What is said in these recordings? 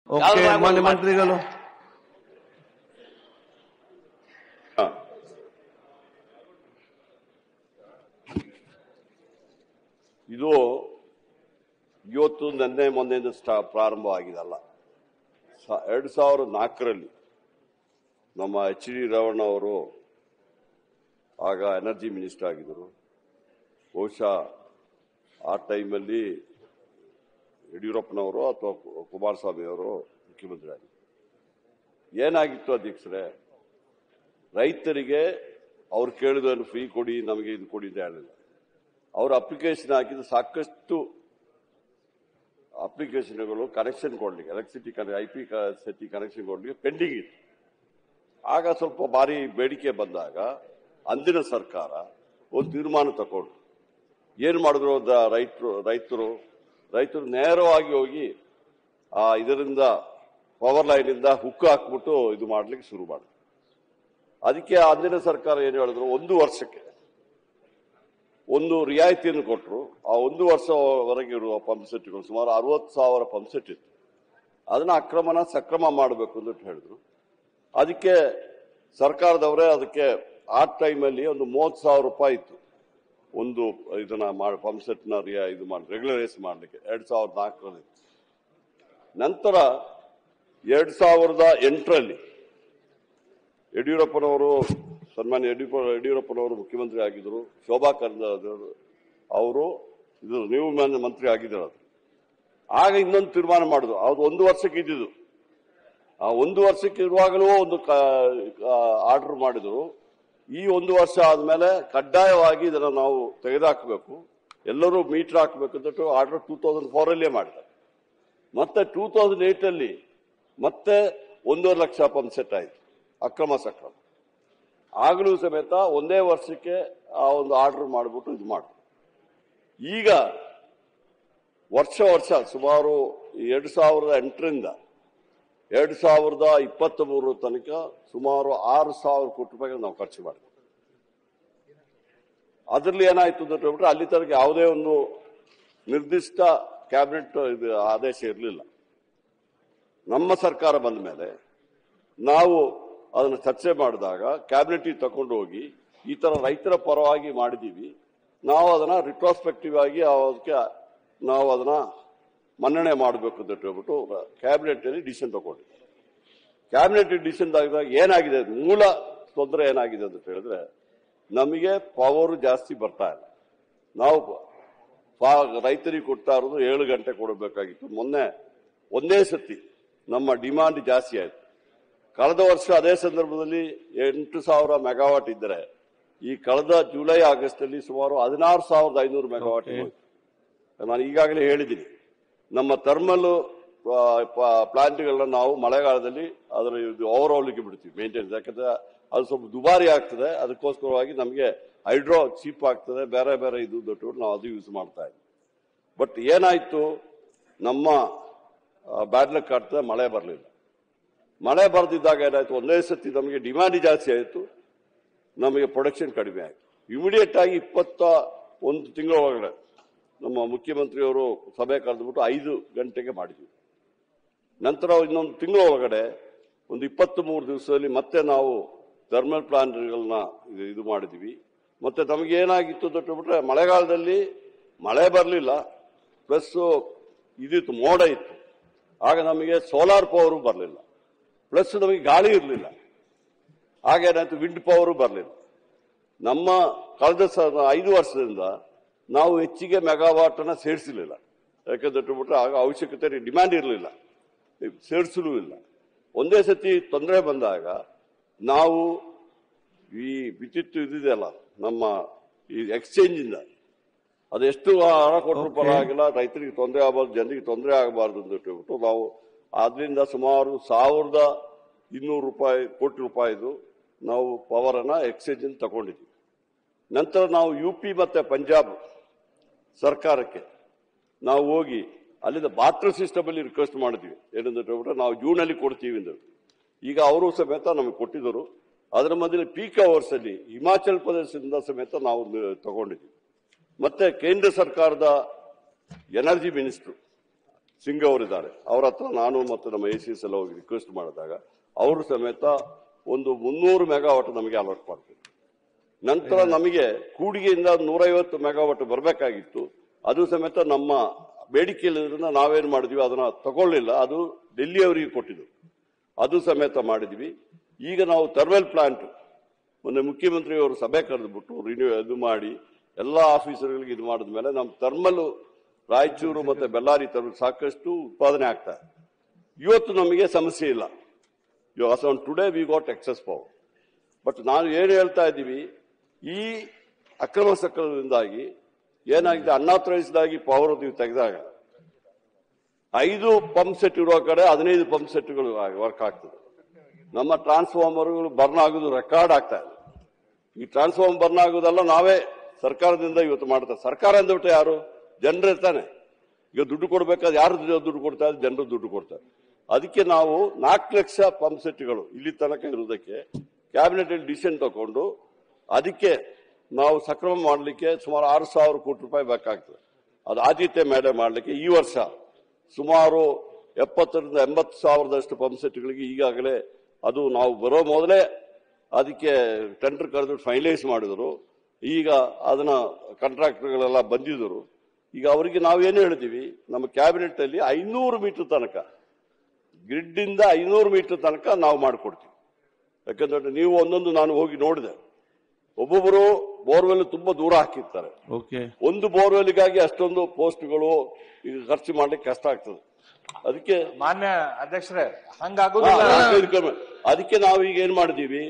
Okay ಯಾವ್ದಾದ್ರು ಮಾನ್ಯ ಒಂದು ಮಾಡಿ. ಮಂತ್ರಿಗಳು ಹ. ಇದು ಇವತ್ತು ನಿನ್ನೆ ಮೊನ್ನೆಯಿಂದ ಸ್ಟಾ ಪ್ರಾರಂಭ ಆಗಿದಲ್ಲ ಸ- ಎರಡು ಸಾವಿರದ ನಾಲ್ಕರಲ್ಲಿ ನಮ್ಮ ಎಚ್ ಡಿ ರೇವಣ್ಣ ಅವರು ಆಗ ಎನರ್ಜಿ ಮಿನಿಸ್ಟರ್ ಆಗಿದ್ದರು ಬಹುಶಃ ಆ ಟೈಮಲ್ಲಿ ಯಡಿಯೂರಪ್ಪನವರು ಅಥವಾ ಕುಮಾರಸ್ವಾಮಿ ಅವರು ಮುಖ್ಯಮಂತ್ರಿ ಆಗಿದ್ದರು ಏನಾಗಿತ್ತು ಅಧ್ಯಕ್ಷರೇ ರೈತರಿಗೆ ಅವ್ರು ಕೇಳಿದನ್ನು ಫ್ರೀ ಕೊಡಿ ನಮಗೆ ಇದು ಕೊಡಿ ಅಂತ ಹೇಳಿಲ್ಲ ಅವ್ರ ಅಪ್ಲಿಕೇಶನ್ ಹಾಕಿದ್ದು ಸಾಕಷ್ಟು ಅಪ್ಲಿಕೇಶನ್ಗಳು ಕನೆಕ್ಷನ್ ಕೊಡ್ಲಿಕ್ಕೆ electricity I P set connection ಕೊಡ್ಲಿಕ್ಕೆ ಪೆಂಡಿಂಗ್ ಇತ್ತು ಆಗ ಸ್ವಲ್ಪ ಭಾರಿ ಬೇಡಿಕೆ ಬಂದಾಗ ಅಂದಿನ ಸರ್ಕಾರ ಒಂದು ತೀರ್ಮಾನ ತಗೊಂಡು ಏನು ಮಾಡಿದ್ರು ದ- ರೈತರು ರೈತರು ರೈತರು ನೇರವಾಗಿ ಹೋಗಿ ಆ ಇದರಿಂದ ಪವರ್ ಲೈನಿಂದ ಹುಕ್ಕು ಹಾಕ್ಬಿಟ್ಟು ಇದು ಮಾಡ್ಲಿಕ್ಕೆ ಶುರು ಮಾಡಿದ್ರು ಅದಕ್ಕೆ ಅಂದಿನ ಸರ್ಕಾರ ಏನು ಹೇಳಿದ್ರು ಒಂದು ವರ್ಷಕ್ಕೆ ಒಂದು ರಿಯಾಯಿತಿಯನ್ನು ಕೊಟ್ಟರು ಆ ಒಂದು ವರ್ಷವರೆಗೆ ಇರುವ ಪಂಪ್ ಸೆಟ್ಗಳು ಸುಮಾರು ಅರವತ್ತು ಸಾವಿರ ಪಂಪ್ ಸೆಟ್ ಇತ್ತು ಅದನ್ನ ಅಕ್ರಮನ ಸಕ್ರಮ ಮಾಡಬೇಕು ಅಂತ ಹೇಳಿದ್ರು ಅದಕ್ಕೆ ಸರ್ಕಾರದವರೇ ಅದಕ್ಕೆ ಆ ಟೈಮಲ್ಲಿ ಒಂದು ಮೂವತ್ತು ಸಾವಿರ ರೂಪಾಯಿ ಇತ್ತು ಒಂದು ಇದನ್ನ ಮಾಡಿ ಪಂಪ್ ಸೆಟ್ನ ರಿಯಾ ಇದು ಮಾಡಿ ರೆಗ್ಯುಲರೈಸ್ ಮಾಡಲಿಕ್ಕೆ ಎರಡ್ ಸಾವಿರದ ನಾಲ್ಕರಲ್ಲಿ ನಂತರ ಎರಡ್ ಸಾವಿರದ ಎಂಟರಲ್ಲಿ ಯಡಿಯೂರಪ್ಪನವರು ಸನ್ಮಾನ್ಯ ಯಡಿಯೂರಪ್ಪ ಯಡಿಯೂರಪ್ಪನವರು ಮುಖ್ಯಮಂತ್ರಿ ಆಗಿದ್ದರು ಶೋಭಾ ಕರಂದ್ಲಾಜೆ ಅವರು ಇದು ನೀವು ಮಾನ್ಯ ಮಂತ್ರಿ ಆಗಿದ್ದರು ಅದು ಆಗ ಇನ್ನೊಂದು ತೀರ್ಮಾನ ಮಾಡಿದ್ರು ಅದು ಒಂದು ವರ್ಷಕ್ಕೆ ಇದ್ದಿದ್ದು ಆ ಒಂದು ವರ್ಷಕ್ಕೆ ಇರುವಾಗಲೂ ಒಂದು ಆರ್ಡರ್ ಮಾಡಿದ್ರು ಈ ಒಂದು ವರ್ಷ ಆದ್ಮೇಲೆ ಕಡ್ಡಾಯವಾಗಿ ಇದನ್ನ ನಾವು ತೆಗೆದುಹಾಕಬೇಕು ಎಲ್ಲರೂ ಮೀಟರ್ ಹಾಕಬೇಕು ಅಂತ ಆರ್ಡರ್ ಟೂ ತೌಸಂಡ್ ಫೋರ್ ಅಲ್ಲೇ ಮಾಡಿದ್ದಾರೆ ಮತ್ತೆ ಟೂ ತೌಸಂಡ್ ಏಟ್ ಅಲ್ಲಿ ಮತ್ತೆ ಒಂದೂವರೆ ಲಕ್ಷ ಪಂಪ್ ಸೆಟ್ ಆಯ್ತು ಅಕ್ರಮ ಸಕ್ರಮ ಆಗಲೂ ಸಮೇತ ಒಂದೇ ವರ್ಷಕ್ಕೆ ಆ ಒಂದು ಆರ್ಡರ್ ಮಾಡಿಬಿಟ್ಟು ಇದು ಮಾಡಿದ್ರು ಈಗ ವರ್ಷ ವರ್ಷ ಸುಮಾರು ಎರಡು ಸಾವಿರದ ಎಂಟರಿಂದ ಎರಡು ಸಾವಿರದ ಇಪ್ಪತ್ತ್ ಮೂರು ತನಕ ಸುಮಾರು ಆರು ಸಾವಿರ ಕೋಟಿ ರೂಪಾಯಿ ನಾವು ಖರ್ಚು ಮಾಡಿದ್ವಿ ಅದರಲ್ಲಿ ಏನಾಯ್ತು ಅಂತ ಹೇಳ್ಬಿಟ್ರೆ ಅಲ್ಲಿ ತನಕ ಯಾವುದೇ ಒಂದು ನಿರ್ದಿಷ್ಟ ಕ್ಯಾಬಿನೆಟ್ ಇದು ಆದೇಶ ಇರಲಿಲ್ಲ ನಮ್ಮ ಸರ್ಕಾರ ಬಂದ ಮೇಲೆ ನಾವು ಅದನ್ನು ಚರ್ಚೆ ಮಾಡಿದಾಗ ಕ್ಯಾಬಿನೆಟ್ ತಕೊಂಡು ಹೋಗಿ ಈ ತರ ರೈತರ ಪರವಾಗಿ ಮಾಡಿದೀವಿ ನಾವು ಅದನ್ನ ರಿಟ್ರೋಸ್ಪೆಕ್ಟಿವ್ ಆಗಿ ಅದಕ್ಕೆ ನಾವು ಅದನ್ನ ಮನ್ನಣೆ ಮಾಡಬೇಕು ಅಂತ ಹೇಳ್ಬಿಟ್ಟು ಕ್ಯಾಬಿನೆಟ್ ಅಲ್ಲಿ ಡಿಸಿಷನ್ ತಗೊಂಡಿದ್ವಿ ಕ್ಯಾಬಿನೆಟ್ ಡಿಸಿಷನ್ ಆದಾಗ ಏನಾಗಿದೆ ಮೂಲ ತೊಂದರೆ ಏನಾಗಿದೆ ಅಂತ ಹೇಳಿದ್ರೆ ನಮಗೆ ಪವರ್ ಜಾಸ್ತಿ ಬರ್ತಾ ಇಲ್ಲ ನಾವು ಪಾ- ರೈತರಿಗೆ ಕೊಡ್ತಾ ಇರೋದು ಏಳು ಗಂಟೆ ಕೊಡಬೇಕಾಗಿತ್ತು ಮೊನ್ನೆ ಒಂದೇ ಸತಿ ನಮ್ಮ ಡಿಮಾಂಡ್ ಜಾಸ್ತಿ ಆಯ್ತು ಕಳೆದ ವರ್ಷ ಅದೇ ಸಂದರ್ಭದಲ್ಲಿ ಎಂಟು ಸಾವಿರ ಮೆಗಾವಾಟ್ ಇದ್ದರೆ ಈ ಕಳೆದ ಜುಲೈ ಆಗಸ್ಟ್ ಅಲ್ಲಿ ಸುಮಾರು ಹದಿನಾರು ಸಾವಿರದ ಐನೂರು ಮೆಗಾವಾಟ್ ಹೋಯ್ತು. ನಾನು ಈಗಾಗಲೇ ಹೇಳಿದ್ದೀನಿ ನಮ್ಮ ಥರ್ಮಲ್ ಪ್ಲಾಂಟ್ಗಳನ್ನ ನಾವು ಮಳೆಗಾಲದಲ್ಲಿ ಅದರ ಓವರ್ ಗೆ ಬಿಡ್ತೀವಿ ಮೇಂಟೆನೆನ್ಸ್ ಯಾಕಂದ್ರೆ ಅದು ಸ್ವಲ್ಪ ದುಬಾರಿ ಆಗ್ತದೆ ಅದಕ್ಕೋಸ್ಕರವಾಗಿ ನಮಗೆ ಹೈಡ್ರೋ ಚೀಪ್ ಆಗ್ತದೆ ಬೇರೆ ಬೇರೆ ಇದು ದೊಡ್ಡ ನಾವು ಅದು ಯೂಸ್ ಮಾಡ್ತಾ ಇದ್ವಿ ಬಟ್ ಏನಾಯ್ತು ನಮ್ಮ ಬ್ಯಾಡ್ಲಕ್ ಆಗ್ತದೆ ಮಳೆ ಬರಲಿಲ್ಲ ಮಳೆ ಬರೆದಿದ್ದಾಗ ಏನಾಯ್ತು ಒಂದೇ ಸತಿ ನಮಗೆ ಡಿಮ್ಯಾಂಡ್ ಜಾಸ್ತಿ ಆಯಿತು ನಮಗೆ ಪ್ರೊಡಕ್ಷನ್ ಕಡಿಮೆ ಆಯಿತು ಇಮಿಡಿಯೇಟ್ ಆಗಿ ಇಪ್ಪತ್ತ ಒಂದು ತಿಂಗಳ ಒಳಗಡೆ ನಮ್ಮ ಮುಖ್ಯಮಂತ್ರಿಯವರು ಸಭೆ ಕರೆದುಬಿಟ್ಟು ಐದು ಗಂಟೆಗೆ ಮಾಡಿದ್ವಿ ನಂತರ ಇನ್ನೊಂದು ತಿಂಗಳ ಒಳಗಡೆ ಒಂದು ಇಪ್ಪತ್ತ್ ಮೂರು ದಿವಸದಲ್ಲಿ ಮತ್ತೆ ನಾವು ಥರ್ಮಲ್ ಪ್ಲಾಂಟ್ಗಳನ್ನ ಇದು- ಇದು ಮಾಡಿದ್ವಿ ಮತ್ತೆ ನಮಗೆ ಏನಾಗಿತ್ತು ಅಂತ ಹೇಳ್ಬಿಟ್ರೆ ಮಳೆಗಾಲದಲ್ಲಿ ಮಳೆ ಬರಲಿಲ್ಲ ಪ್ಲಸ್ ಇದಿತ್ತು ಮೋಡ ಇತ್ತು ಆಗ ನಮಗೆ ಸೋಲಾರ್ ಪವರು ಬರಲಿಲ್ಲ ಪ್ಲಸ್ ನಮಗೆ ಗಾಳಿ ಇರಲಿಲ್ಲ ಹಾಗೇನಾಯ್ತು ವಿಂಡ್ ಪವರು ಬರಲಿಲ್ಲ ನಮ್ಮ ಕಳೆದ ಸ ಐದು ವರ್ಷದಿಂದ ನಾವು ಹೆಚ್ಚಿಗೆ ಮೆಗಾವಾಟ್ ಅನ್ನ ಸೇರಿಸಲಿಲ್ಲ ಯಾಕಂದ್ರೆ ಬಿಟ್ರೆ ಆಗ ಅವಶ್ಯಕತೆ ಡಿಮ್ಯಾಂಡ್ ಇರಲಿಲ್ಲ ಸೇರಿಸಲೂ ಇಲ್ಲ ಒಂದೇ ಸತಿ ತೊಂದರೆ ಬಂದಾಗ ನಾವು ಈ ವಿದ್ಯುತ್ ಇದಿದೆಯಲ್ಲ ನಮ್ಮ ಈ ಎಕ್ಸ್ಚೇಂಜ್ ಇಂದ ಅದೆಷ್ಟು ಹಣ ಕೊಟ್ಟರು ಪರವಾಗಿಲ್ಲ ರೈತರಿಗೆ ತೊಂದರೆ ಆಗಬಾರ್ದು ಜನರಿಗೆ ತೊಂದರೆ ಆಗಬಾರ್ದು ಅಂತ ಹೇಳ್ಬಿಟ್ಟು ನಾವು ಅದರಿಂದ ಸುಮಾರು ಸಾವಿರದ ಇನ್ನೂರು ರೂಪಾಯಿ ಕೋಟಿ ರೂಪಾಯಿದು ನಾವು ಪವರ್ ಅನ್ನ ಎಕ್ಸ್ಚೇಂಜ್ ಇಂದ ತಗೊಂಡಿದ್ವಿ ನಂತರ ನಾವು ಯು ಪಿ ಮತ್ತೆ ಪಂಜಾಬ್ ಸರ್ಕಾರಕ್ಕೆ ನಾವು ಹೋಗಿ ಅಲ್ಲಿಂದ ಬಾಟ್ರ್ ಸಿಸ್ಟಮ್ ಅಲ್ಲಿ ರಿಕ್ವೆಸ್ಟ್ ಮಾಡಿದ್ವಿ ಏನಂತ ಹೇಳ್ಬಿಟ್ರೆ ನಾವು ಜೂನ್ ಅಲ್ಲಿ ಕೊಡ್ತೀವಿ ಅಂತ ಈಗ ಅವರು ಸಮೇತ ನಮಗೆ ಕೊಟ್ಟಿದ್ದರು ಅದರ ಮಧ್ಯೆ ಪೀಕ್ ಅವರ್ಸ್ ಅಲ್ಲಿ ಹಿಮಾಚಲ್ ಪ್ರದೇಶದಿಂದ ಸಮೇತ ನಾವು ನ- ತಗೊಂಡಿದ್ವಿ ಮತ್ತೆ ಕೇಂದ್ರ ಸರ್ಕಾರದ ಎನರ್ಜಿ ಮಿನಿಸ್ಟ್ರು ಸಿಂಗ್ ಅವರಿದ್ದಾರೆ ಅವ್ರ ಹತ್ರ ನಾನು ಮತ್ತು ನಮ್ಮ ಎ ಸಿ ಎಸ್ ಎಲ್ಲ ಹೋಗಿ ರಿಕ್ವೆಸ್ಟ್ ಮಾಡಿದಾಗ ಅವರು ಸಮೇತ ಒಂದು ಮುನ್ನೂರು ಮೆಗಾವಾಟ್ ನಮಗೆ ಅಲಾಟ್ ಮಾಡ್ತಾರೆ ನಂತರ ನಮಗೆ ಕೂಡಿಗೆಯಿಂದ ನೂರೈವತ್ತು ಮೆಗಾವಾಟ್ ಬರಬೇಕಾಗಿತ್ತು ಅದು ಸಮೇತ ನಮ್ಮ ಬೇಡಿಕೆ ಇಲ್ಲದ್ರಿಂದ ನಾವೇನ್ ಮಾಡಿದ್ವಿ ಅದನ್ನ ತಗೊಳ್ಳಿಲ್ಲ ಅದು ಡೆಲ್ಲಿಯವರಿಗೆ ಕೊಟ್ಟಿದ್ದು ಅದು ಸಮೇತ ಮಾಡಿದ್ವಿ ಈಗ ನಾವು ಥರ್ಮಲ್ ಪ್ಲಾಂಟ್ ಮೊನ್ನೆ ಮುಖ್ಯಮಂತ್ರಿಯವರು ಸಭೆ ಕರೆದುಬಿಟ್ಟು ರಿನ್ಯೂ ಇದು ಮಾಡಿ ಎಲ್ಲ ಆಫೀಸರ್ಗಳಿಗೆ ಇದು ಮಾಡಿದ ಮೇಲೆ ನಮ್ಮ ಥರ್ಮಲ್ ರಾಯಚೂರು ಮತ್ತೆ ಬೆಳ್ಳಾರಿ ಥರ್ಮಲ್ ಸಾಕಷ್ಟು ಉತ್ಪಾದನೆ ಆಗ್ತಾ ಇದೆ ಇವತ್ತು ನಮಗೆ ಸಮಸ್ಯೆ ಇಲ್ಲ on today we got excess power but ನಾನು ಏನು ಹೇಳ್ತಾ ಇದ್ದೀವಿ ಈ ಅಕ್ರಮ ಸಕ್ರಮದಿಂದಾಗಿ ಏನಾಗಿದೆ ಅನ್ಆಥರೈಸ್ಡ್ ಆಗಿ ಪವರ್ ನೀವು ತೆಗೆದಾಗ ಐದು ಪಂಪ್ ಸೆಟ್ ಇರುವ ಕಡೆ ಹದಿನೈದು ಪಂಪ್ ಸೆಟ್ಗಳು ವರ್ಕ್ ಆಗ್ತದೆ ನಮ್ಮ ಟ್ರಾನ್ಸ್ಫಾರ್ಮರ್ಗಳು ಬರ್ನ್ ಆಗೋದು ರೆಕಾರ್ಡ್ ಆಗ್ತಾ ಇದೆ ಈ ಟ್ರಾನ್ಸ್ಫಾರ್ಮರ್ ಬರ್ನ್ ಆಗೋದೆಲ್ಲ ನಾವೇ ಸರ್ಕಾರದಿಂದ ಇವತ್ತು ಮಾಡ್ತಾರೆ ಸರ್ಕಾರ ಅಂದ್ಬಿಟ್ಟು ಯಾರು ಜನರೇ ತಾನೆ ಈಗ ದುಡ್ಡು ಕೊಡ್ಬೇಕಾದ್ರೆ ಯಾರು ದುಡ್ಡು ಕೊಡ್ತಾರೆ ಜನರು ದುಡ್ಡು ಕೊಡ್ತಾರೆ ಅದಕ್ಕೆ ನಾವು ನಾಲ್ಕು ಲಕ್ಷ ಪಂಪ್ ಸೆಟ್ಗಳು ಇಲ್ಲಿ ತನಕ ಇರುವುದಕ್ಕೆ ಕ್ಯಾಬಿನೆಟ್ ಅಲ್ಲಿ ಡಿಸಿಷನ್ ತಗೊಂಡು ಅದಕ್ಕೆ ನಾವು ಸಕ್ರಮ ಮಾಡಲಿಕ್ಕೆ ಸುಮಾರು ಆರು ಸಾವಿರ ಕೋಟಿ ರೂಪಾಯಿ ಬೇಕಾಗ್ತದೆ ಅದು ಆದ್ಯತೆ ಮೇಲೆ ಮಾಡಲಿಕ್ಕೆ ಈ ವರ್ಷ ಸುಮಾರು ಎಪ್ಪತ್ತರಿಂದ ಎಂಬತ್ತು ಸಾವಿರದಷ್ಟು ಪಂಪ್ ಸೆಟ್ಗಳಿಗೆ ಈಗಾಗಲೇ ಅದು ನಾವು ಬರೋ ಮೊದಲೇ ಅದಕ್ಕೆ ಟೆಂಡರ್ ಕರೆದು ಫೈನಲೈಸ್ ಮಾಡಿದರು ಈಗ ಅದನ್ನ ಕಾಂಟ್ರಾಕ್ಟರ್ಗಳೆಲ್ಲ ಬಂದಿದ್ದರು ಈಗ ಅವರಿಗೆ ನಾವೇನು ಹೇಳ್ತೀವಿ ನಮ್ಮ ಕ್ಯಾಬಿನೆಟ್ ಅಲ್ಲಿ ಐನೂರು ಮೀಟರ್ ತನಕ ಗ್ರಿಡ್ ಇಂದ ಐನೂರು ಮೀಟರ್ ತನಕ ನಾವು ಮಾಡಿಕೊಡ್ತೀವಿ ಯಾಕಂದ್ರೆ ನೀವು ಒಂದೊಂದು ನಾನು ಹೋಗಿ ನೋಡಿದೆ ಒಬ್ಬೊಬ್ಬರು ಬೋರ್ವೆಲ್ ತುಂಬಾ ದೂರ ಹಾಕಿರ್ತಾರೆ ಓಕೆ ಒಂದು ಬೋರ್ವೆಲ್ಗಾಗಿ ಅಷ್ಟೊಂದು ಪೋಸ್ಟ್ಗಳು ಈಗ ಖರ್ಚು ಮಾಡ್ಲಿಕ್ಕೆ ಕಷ್ಟ ಆಗ್ತದೆ ಅದಕ್ಕೆ ಮಾನ್ಯ ಅಧ್ಯಕ್ಷರೇ ಹಾ, ಹಂಗಾಗುದಿಲ್ಲ ನಾಲ್ಕೈದು ಕಮ್ಮಿ. ಅದಕ್ಕೆ ನಾವು ಈಗ ಏನ್ ಮಾಡಿದೀವಿ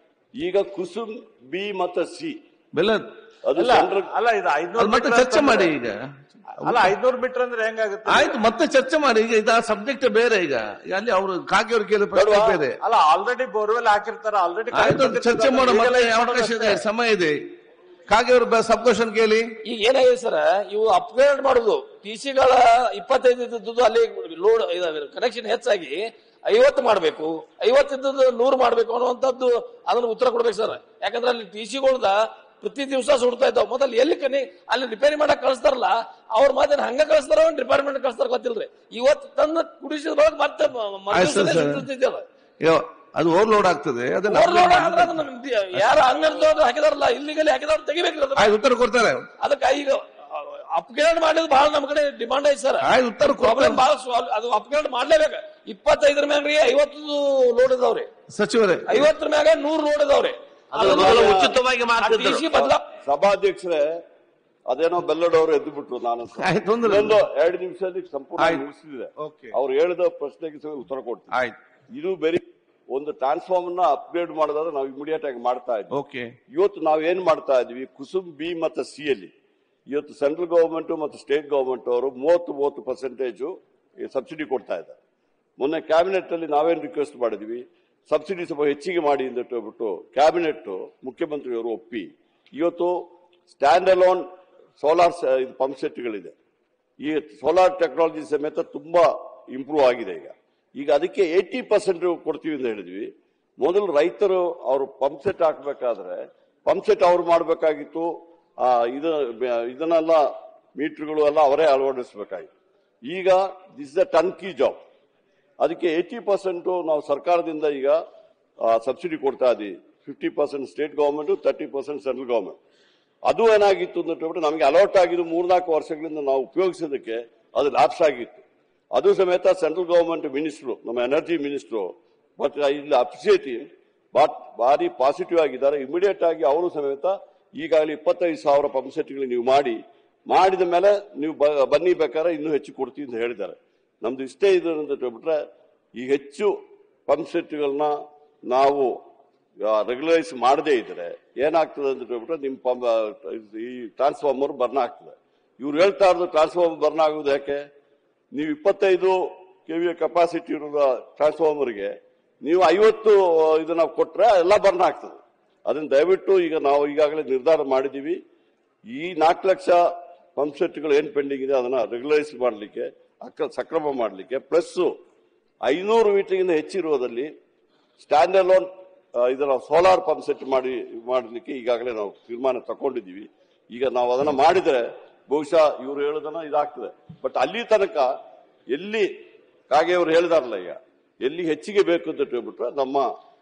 ಈಗ ಕುಸುಮ್ ಬಿ ಮತ್ತು ಸಿ ಬೆಲ್ಲ ಅದು ಅಲ್ಲ ಸೆಂಟ್ರಲ್ ಅಲ್ಲ ಇದು ಐದ್ನೂರು ಅದು ಮತ್ತೆ ಮೀಟರ್ ಚರ್ಚೆ ಮಾಡಿ ಈಗ ಅಲ್ಲ ಐದ್ನೂರು ಮೀಟರ್ ಅಂದ್ರೆ ಹೆಂಗಾಗುತ್ತೆ ಆಯ್ತು ಮತ್ತೆ ಚರ್ಚೆ ಮಾಡಿ ಈಗ ಇದು ಸಬ್ಜೆಕ್ಟ್ ಬೇರೆ ಈಗ ಈಗ ಅಲ್ಲಿ ಅವರು ಕಾಗೆ ಅವ್ರು ಕೇಳಿದ ಪ್ರಶ್ನೆ ಬೇಡವಾ? ಬೇರೆ ಅಲ್ಲ ಆಲ್ರೆಡಿ ಬೋರ್ವೆಲ್ ಹಾಕಿರ್ತಾರ ಆಲ್ರೆಡಿ ಆಯ್ತು ಅದು ಚರ್ಚೆ ಮಾಡೋ ಮತ್ತೆ ಅವಕಾಶ ಇದೆ ಸಮಯ ಇದೆ ಕಾಗೆ ಅವರು ಸಬ್ ಕ್ವಶನ್ ಕೇಳಿ ಈಗ ಏನಾಗಿದೆ ಸರ್ ಇವು ಅಪ್ಗ್ರೇಡ್ ಮಾಡುದು ಟಿ ಸಿಗಳ ಇಪ್ಪತ್ತೈದು ಇದ್ದದ್ದು ಅಲ್ಲಿ ಲೋಡ್ ಕನೆಕ್ಷನ್ ಹೆಚ್ಚಾಗಿ ಐವತ್ತು ಮಾಡಬೇಕು ಐವತ್ತಿದ್ದದ್ದು ನೂರು ಮಾಡಬೇಕು ಅನ್ನುವಂಥದ್ದು ಅದನ್ನ ಉತ್ತರ ಕೊಡ್ಬೇಕು ಸರ್ ಯಾಕಂದ್ರೆ ಅಲ್ಲಿ ಟಿ ಸಿಗಳ್ದ ಪ್ರತಿ ದಿವಸ ಸುಡ್ತಾ ಇದ್ದಾವ ಮೊದಲು ಎಲ್ಲಿ ಕನಿ ಅಲ್ಲಿ ರಿಪೇರಿ ಮಾಡಕ್ ಕಳಿಸ್ತಾರಲ್ಲ ಅವ್ರ ಮಾತೇನು ಹಂಗ ಕಳಿಸ್ತಾರ ಡಿಪಾರ್ಟ್ಮೆಂಟ್ ಕಳಿಸ್ತಾರ ಗೊತ್ತಿಲ್ರಿ ಇವತ್ತು ತಂದು ಕುಡಿಸಿದ್ರೊಳಗೆ ಮತ್ತೆ ಮ- ಮ- ಆಯ್ತು ಸರ್, ದಿವ್ಸನೇ ಸರ್. ಸುಡ್ತಿದ್ಯಲ್ಲ. ಯೋ, ಅದು ಓವರ್ಲೋಡ್ ಆಗ್ತದೆ ಅದನ್ನ Overload ಆದ್ರೆ ಅದನ್ನ ಯಾರು ಅಂಗಡಿ ಹಾಕಿದಾರಲ್ಲ ಇಲ್ಲಿಗಲ್ಲಿ ಹಾಕಿದವ್ರು ತೆಗಿಬೇಕು ಅದನ್ನ. ಆಯ್ತು ಉತ್ತರ ಕೊಡ್ತಾರೆ ಅದಕ್ಕೆ ಈಗ ಅಪ್ಗ್ರೇಡ್ ಮಾಡಿದ್ ಬಹಳ ನಮ್ ಕಡೆ ಡಿಮಾಂಡ್ ಐತಿ ಸರ್ ಆಯ್ತು ಉತ್ತರ ಪ್ರಾಬ್ಲಮ್ ಕೊಡ್ತಾರೆ ಬಹಳ ಸ್ವಾಲ್- ಅದು ಅಪ್ಗ್ರೇಡ್ ಮಾಡ್ಲೇಬೇಕು ಇಪ್ಪತ್ತೈದರ ಮ್ಯಾಗ್ರಿ ಐವತ್ತು ಲೋಡ್ ಇದಾವ್ರಿ ಸಚಿವರೇ ಐವತ್ತರ ಮ್ಯಾಗ ನೂರ್ ಲೋಡ್ ಇದಾವ್ರಿ ಮೊದಲು ಉಚಿತವಾಗಿ ಮಾಡ್ತಿದ್ರು. ಟಿಸಿ ಬದಲಾ ಸಭಾಧ್ಯಕ್ಷರೇ ಅದೇನೋ ಬೆಲ್ಲಡವರು ಎದ್ದು ಬಿಟ್ರು ನಾನು ಆಯ್ತು, ತೊಂದ್ರೆ ಇಲ್ಲ. ಇನ್ನೊಂದು ಎರಡು ನಿಮಿಷದಲ್ಲಿ ಸಂಪೂರ್ಣ ಆಯ್ತು. ಮುಗಿಸಿದೆ ಓಕೆ ಅವ್ರು ಹೇಳಿದ ಪ್ರಶ್ನೆಗೆ ಸಹ ಉತ್ತರ ಕೊಡ್ತೀನಿ ಆಯ್ತು ಇದು ಬೇರೆ ಒಂದು ಟ್ರಾನ್ಸ್ಫಾರ್ಮರ್ ನ ಅಪ್ಗ್ರೇಡ್ ಮಾಡೋದಾದ್ರೆ ನಾವು ಇಮಿಡಿಯೇಟ್ ಆಗಿ ಮಾಡ್ತಾ ಇದ್ವಿ ಓಕೆ ಇವತ್ತು ನಾವು ಏನ್ ಮಾಡ್ತಾ ಇದೀವಿ ಕುಸುಮ್ ಬಿ ಮತ್ತು ಸಿ ಅಲ್ಲಿ ಇವತ್ತು ಸೆಂಟ್ರಲ್ ಗವರ್ಮೆಂಟ್ ಮತ್ತು ಸ್ಟೇಟ್ ಗವರ್ಮೆಂಟ್ ಅವರು ಮೂವತ್ತು ಮೂವತ್ತು ಪರ್ಸೆಂಟೇಜ್ ಸಬ್ಸಿಡಿ ಕೊಡ್ತಾ ಇದ್ದಾರೆ ಮೊನ್ನೆ ಕ್ಯಾಬಿನೆಟ್ ಅಲ್ಲಿ ನಾವೇನ್ ರಿಕ್ವೆಸ್ಟ್ ಮಾಡಿದ್ವಿ ಸಬ್ಸಿಡಿ ಸ್ವಲ್ಪ ಹೆಚ್ಚಿಗೆ ಮಾಡಿ ಅಂತ ಹೇಳ್ಬಿಟ್ಟು ಕ್ಯಾಬಿನೆಟ್ ಮುಖ್ಯಮಂತ್ರಿಯವರು ಒಪ್ಪಿ ಇವತ್ತು ಸ್ಟ್ಯಾಂಡ್ ಅಲೋನ್ ಸೋಲಾರ್ ಪಂಪ್ ಸೆಟ್ಗಳಿದೆ ಈ ಸೋಲಾರ್ ಟೆಕ್ನಾಲಜಿ ಸಮೇತ ತುಂಬಾ ಇಂಪ್ರೂವ್ ಆಗಿದೆ ಈಗ ಈಗ ಅದಕ್ಕೆ ಏಯ್ಟಿ ಪರ್ಸೆಂಟ್ ಕೊಡ್ತೀವಿ ಅಂತ ಹೇಳಿದ್ವಿ ಮೊದಲು ರೈತರು ಅವರು ಪಂಪ್ ಸೆಟ್ ಹಾಕಬೇಕಾದ್ರೆ ಪಂಪ್ ಸೆಟ್ ಅವ್ರು ಮಾಡಬೇಕಾಗಿತ್ತು ಆ, ಇದು ಇದನ್ನೆಲ್ಲ ಮೀಟರ್ಗಳು ಎಲ್ಲ ಅವರೇ ಅಳವಡಿಸಬೇಕಾಗಿತ್ತು ಈಗ this the turnkey job ಅದಕ್ಕೆ ಏಯ್ಟಿ ಪರ್ಸೆಂಟ್ ನಾವು ಸರ್ಕಾರದಿಂದ ಈಗ ಸಬ್ಸಿಡಿ ಕೊಡ್ತಾ ಇದೀವಿ fifty percent state government thirty percent central government ಅದು ಏನಾಗಿತ್ತು ಅಂತ ಹೇಳ್ಬಿಟ್ಟು ನಮಗೆ ಅಲರ್ಟ್ ಆಗಿದ್ದು ಮೂರ್ನಾಲ್ಕು ವರ್ಷಗಳಿಂದ ನಾವು ಉಪಯೋಗಿಸೋದಕ್ಕೆ ಅದು ಲ್ಯಾಪ್ಸ್ ಆಗಿತ್ತು ಅದು ಸಮೇತ ಸೆಂಟ್ರಲ್ ಗವರ್ಮೆಂಟ್ ಮಿನಿಸ್ಟ್ರು ನಮ್ಮ ಎನರ್ಜಿ ಮಿನಿಸ್ಟ್ರು ಬಟ್ ಇಲ್ಲಿ ಅಪ್ರಿಸಿಯೇಟಿ ಬಟ್ ಭಾರಿ ಪಾಸಿಟಿವ್ ಆಗಿದ್ದಾರೆ ಇಮಿಡಿಯೇಟ್ ಆಗಿ ಅವರು ಸಮೇತ ಈಗಾಗಲೇ ಇಪ್ಪತ್ತೈದು ಸಾವಿರ ಪಂಪ್ ಸೆಟ್ಗಳು ನೀವು ಮಾಡಿ ಮಾಡಿದ ಮೇಲೆ ನೀವು ಬ- ಬನ್ನಿ ಬೇಕಾದ್ರೆ ಇನ್ನೂ ಹೆಚ್ಚು ಕೊಡ್ತೀವಿ ಅಂತ ಹೇಳಿದ್ದಾರೆ ನಮ್ದು ಇಷ್ಟೇ ಇದು ಅಂತ ಹೇಳ್ಬಿಟ್ರೆ ಈ ಹೆಚ್ಚು ಪಂಪ್ ಸೆಟ್ಗಳನ್ನ ನಾವು ರೆಗ್ಯುಲೈಸ್ ಮಾಡದೇ ಇದ್ರೆ ಏನಾಗ್ತದೆ ಅಂತ ಹೇಳ್ಬಿಟ್ರೆ ನಿಮ್ಮ ಪಂಪ್ ಈ ಟ್ರಾನ್ಸ್ಫಾರ್ಮರ್ ಬರ್ನ್ ಆಗ್ತದೆ ಇವ್ರು ಹೇಳ್ತಾ ಇರೋದು ಟ್ರಾನ್ಸ್ಫಾರ್ಮರ್ ಬರ್ನ್ ಆಗೋದು ಯಾಕೆ ನೀವು ಇಪ್ಪತ್ತೈದು ಕೆವಿಯ ಕೆಪಾಸಿಟಿ ಇರುವ ಟ್ರಾನ್ಸ್ಫಾರ್ಮರ್ಗೆ ನೀವು ಐವತ್ತು ಇದನ್ನ ಕೊಟ್ರೆ ಎಲ್ಲ ಬರ್ನ್ ಆಗ್ತದೆ ಅದನ್ನ ದಯವಿಟ್ಟು ಈಗ ನಾವು ಈಗಾಗಲೇ ನಿರ್ಧಾರ ಮಾಡಿದೀವಿ ಈ ನಾಲ್ಕು ಲಕ್ಷ ಪಂಪ್ ಸೆಟ್ಗಳು ಏನ್ ಪೆಂಡಿಂಗ್ ಇದೆ ಅದನ್ನ ರೆಗ್ಯುಲೈಸ್ ಮಾಡಲಿಕ್ಕೆ ಅಕ್ಕ ಸಕ್ರಮ ಮಾಡಲಿಕ್ಕೆ ಪ್ಲಸ್ ಐನೂರು ಮೀಟರ್ಗಿಂತ ಹೆಚ್ಚಿರುವುದಲ್ಲಿ ಸ್ಟ್ಯಾಂಡ್ ಅಲೋನ್ ಇದರ ಸೋಲಾರ್ ಪಂಪ್ ಸೆಟ್ ಮಾಡಿ ಮಾಡಲಿಕ್ಕೆ ಈಗಾಗಲೇ ನಾವು ತೀರ್ಮಾನ ತಗೊಂಡಿದ್ದೀವಿ ಈಗ ನಾವು ಅದನ್ನ ಮಾಡಿದ್ರೆ ಬಹುಶಃ ಇವರು ಹೇಳೋದನ್ನ ಇದಾಗ್ತದೆ ಬಟ್ ಅಲ್ಲಿ ತನಕ ಎಲ್ಲಿ ಕಾಗೆ ಅವರು ಹೇಳಿದಾರಲ್ಲ ಈಗ ಎಲ್ಲಿ ಹೆಚ್ಚಿಗೆ ಬೇಕು ಅಂತ ಹೇಳ್ಬಿಟ್ರೆ ನಮ್ಮ